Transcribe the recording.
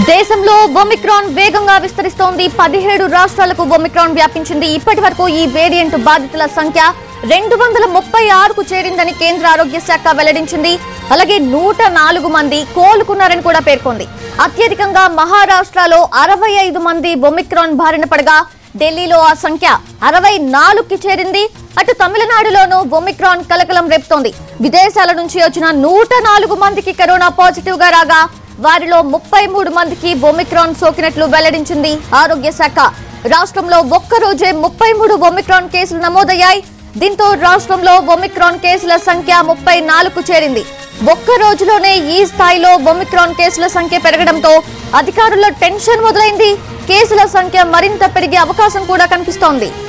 దేశంలో ఒమిక్రాన్ వేగంగా విస్తరిస్తోంది పదిహేడు రాష్ట్రాలకు ఒమిక్రాన్ వ్యాపించింది ఇప్పటి వరకు ఈ వేరియంట్ బాధితుల సంఖ్య రెండు వందల ముప్పై ఆరుకు చేరిందని కేంద్ర ఆరోగ్య శాఖ వెల్లడించింది అలాగే నూట నాలుగు మంది కోలుకున్నారని కూడా పేర్కొంది అత్యధికంగా మహారాష్ట్రలో అరవై ఐదు మంది ఒమిక్రాన్ బారిన పడగా ఢిల్లీలో ఆ సంఖ్య అరవై నాలుగుకి చేరింది అటు తమిళనాడులోనూ ఒమిక్రాన్ కలకలం రేపుతోంది విదేశాల నుంచి వచ్చిన నూట నాలుగు మందికి కరోనా పాజిటివ్ గా రాగా వారిలో ముప్పై మూడు మందికి ఒమిక్రాన్ సోకినట్లు వెల్లడించింది ఆరోగ్య శాఖ రాష్ట్రంలో ఒక్క రోజే ముప్పై మూడు ఒమిక్రాన్ కేసులు నమోదయ్యాయి దీంతో రాష్ట్రంలో ఒమిక్రాన్ కేసుల సంఖ్య ముప్పై నాలుగు చేరింది ఒక్క రోజులోనే ఈ స్థాయిలో ఒమిక్రాన్ కేసుల సంఖ్య పెరగడంతో అధికారుల్లో టెన్షన్ మొదలైంది కేసుల సంఖ్య మరింత పెరిగే అవకాశం కూడా కనిపిస్తోంది